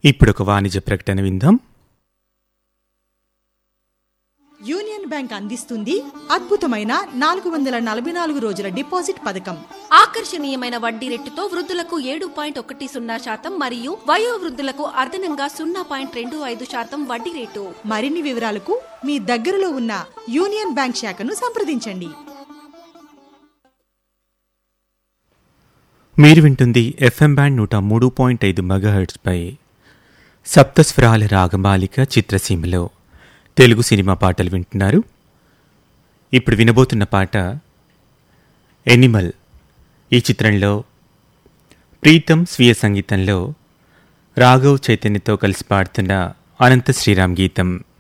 ఇప్పుడు ఒక వాణిజ్య ప్రకటన విందాం యూనియన్ బ్యాంక్ అందిస్తుంది అద్భుతమైన నాలుగు వందల నలభై నాలుగు రోజుల డిపాజిట్ పథకం ఆకర్షణీయమైన వడ్డీ రేటుతో వృద్ధులకు ఏడు పాయింట్ ఒకటి సున్నా శాతం మరియు వయో వృద్ధులకు అదనంగా సున్నా పాయింట్ రెండు ఐదు శాతం వడ్డీ రేటు మరిన్ని వివరాలకు మీ దగ్గరలో ఉన్న యూనియన్ బ్యాంక్ శాఖను సంప్రదించండి మీరు వింటుంది ఎఫ్ఎం బ్యాండ్ నూట మూడు పాయింట్ ఐదు మెగాహెర్ట్స్పై సప్తస్వరాల రాగమాలిక చిత్రసీమలో తెలుగు సినిమా పాటలు వింటున్నారు ఇప్పుడు వినబోతున్న పాట ఎనిమల్ ఈ చిత్రంలో ప్రీతం స్వీయ సంగీతంలో రాఘవ్ చైతన్యతో కలిసి పాడుతున్న అనంత శ్రీరామ్ గీతం